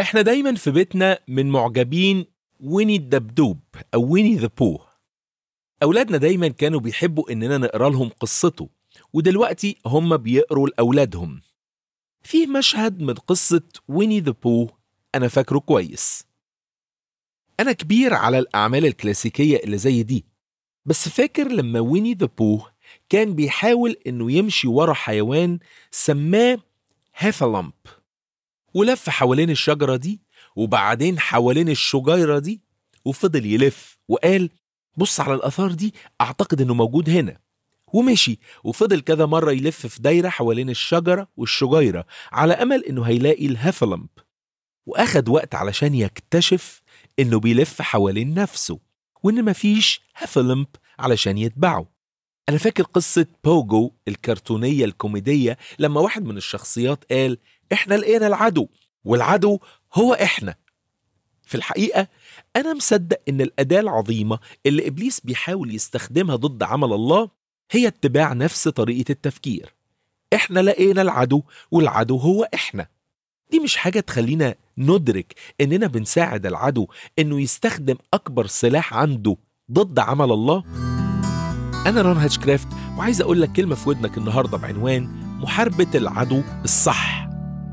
احنا دايما في بيتنا من معجبين ويني الدبدوب او ويني ذا بو اولادنا دايما كانوا بيحبوا اننا نقرا لهم قصته ودلوقتي هم بيقروا لاولادهم في مشهد من قصة ويني ذا بو أنا فاكره كويس أنا كبير على الأعمال الكلاسيكية اللي زي دي بس فاكر لما ويني ذا بو كان بيحاول إنه يمشي ورا حيوان سماه هيفالمب ولف حوالين الشجرة دي وبعدين حوالين الشجيرة دي وفضل يلف وقال بص على الآثار دي أعتقد إنه موجود هنا ومشي وفضل كذا مرة يلف في دايرة حوالين الشجرة والشجيرة على أمل إنه هيلاقي الهفلمب وأخد وقت علشان يكتشف إنه بيلف حوالين نفسه وإن مفيش هفلمب علشان يتبعه أنا فاكر قصة بوجو الكرتونية الكوميدية لما واحد من الشخصيات قال إحنا لقينا العدو والعدو هو إحنا في الحقيقة أنا مصدق إن الأداة العظيمة اللي إبليس بيحاول يستخدمها ضد عمل الله هي اتباع نفس طريقة التفكير احنا لقينا العدو والعدو هو احنا دي مش حاجة تخلينا ندرك اننا بنساعد العدو انه يستخدم اكبر سلاح عنده ضد عمل الله انا رون هاتشكرافت وعايز اقول لك كلمة في ودنك النهاردة بعنوان محاربة العدو الصح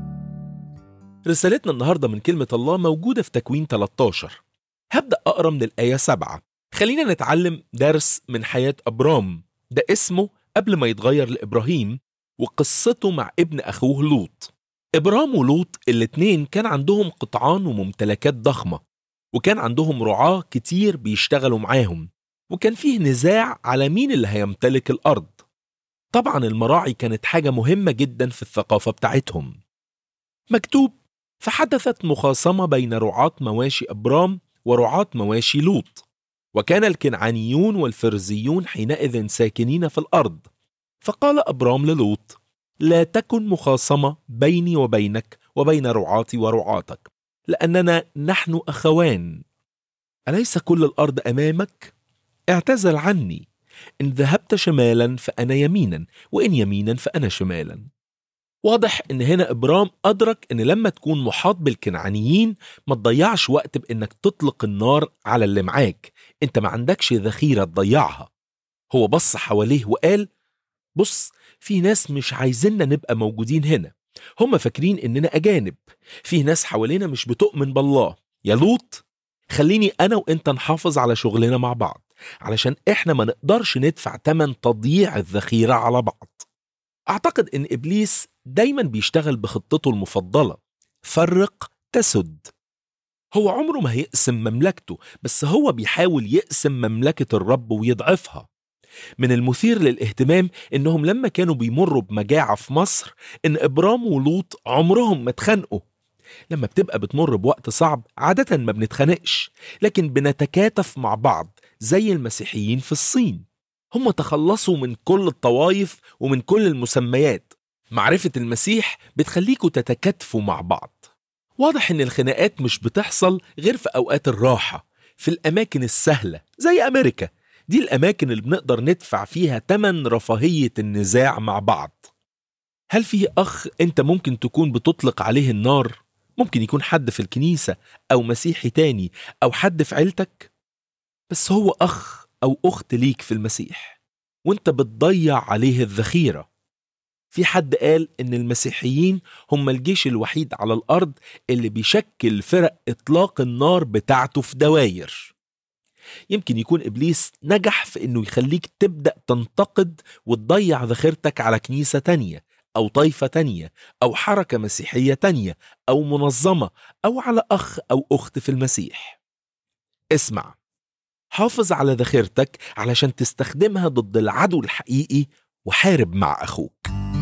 رسالتنا النهاردة من كلمة الله موجودة في تكوين 13 هبدأ أقرأ من الآية 7 خلينا نتعلم درس من حياة أبرام ده اسمه قبل ما يتغير لإبراهيم وقصته مع ابن أخوه لوط إبرام ولوط الاتنين كان عندهم قطعان وممتلكات ضخمة وكان عندهم رعاة كتير بيشتغلوا معاهم وكان فيه نزاع على مين اللي هيمتلك الأرض طبعا المراعي كانت حاجة مهمة جدا في الثقافة بتاعتهم مكتوب فحدثت مخاصمة بين رعاة مواشي أبرام ورعاة مواشي لوط وكان الكنعانيون والفرزيون حينئذ ساكنين في الارض فقال ابرام للوط لا تكن مخاصمه بيني وبينك وبين رعاتي ورعاتك لاننا نحن اخوان اليس كل الارض امامك اعتزل عني ان ذهبت شمالا فانا يمينا وان يمينا فانا شمالا واضح ان هنا ابرام ادرك ان لما تكون محاط بالكنعانيين ما تضيعش وقت بانك تطلق النار على اللي معاك انت ما عندكش ذخيره تضيعها هو بص حواليه وقال بص في ناس مش عايزيننا نبقى موجودين هنا هم فاكرين اننا اجانب في ناس حوالينا مش بتؤمن بالله يا لوط خليني انا وانت نحافظ على شغلنا مع بعض علشان احنا ما نقدرش ندفع تمن تضييع الذخيره على بعض اعتقد ان ابليس دايما بيشتغل بخطته المفضله فرق تسد هو عمره ما هيقسم مملكته بس هو بيحاول يقسم مملكه الرب ويضعفها من المثير للاهتمام انهم لما كانوا بيمروا بمجاعه في مصر ان ابرام ولوط عمرهم ما اتخانقوا لما بتبقى بتمر بوقت صعب عاده ما بنتخانقش لكن بنتكاتف مع بعض زي المسيحيين في الصين هم تخلصوا من كل الطوائف ومن كل المسميات معرفة المسيح بتخليكوا تتكاتفوا مع بعض واضح ان الخناقات مش بتحصل غير في اوقات الراحة في الاماكن السهلة زي امريكا دي الاماكن اللي بنقدر ندفع فيها تمن رفاهية النزاع مع بعض هل في اخ انت ممكن تكون بتطلق عليه النار ممكن يكون حد في الكنيسة او مسيحي تاني او حد في عيلتك بس هو اخ او اخت ليك في المسيح وانت بتضيع عليه الذخيره في حد قال ان المسيحيين هم الجيش الوحيد على الارض اللي بيشكل فرق اطلاق النار بتاعته في دواير يمكن يكون ابليس نجح في انه يخليك تبدا تنتقد وتضيع ذخيرتك على كنيسه تانيه او طائفه تانيه او حركه مسيحيه تانيه او منظمه او على اخ او اخت في المسيح اسمع حافظ على ذخيرتك علشان تستخدمها ضد العدو الحقيقي وحارب مع اخوك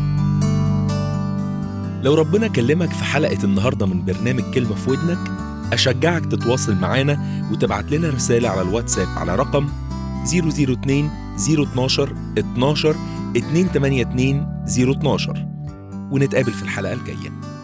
لو ربنا كلمك في حلقة النهاردة من برنامج كلمة في ودنك أشجعك تتواصل معانا وتبعت لنا رسالة على الواتساب على رقم 002 012 12 282 012 ونتقابل في الحلقة الجاية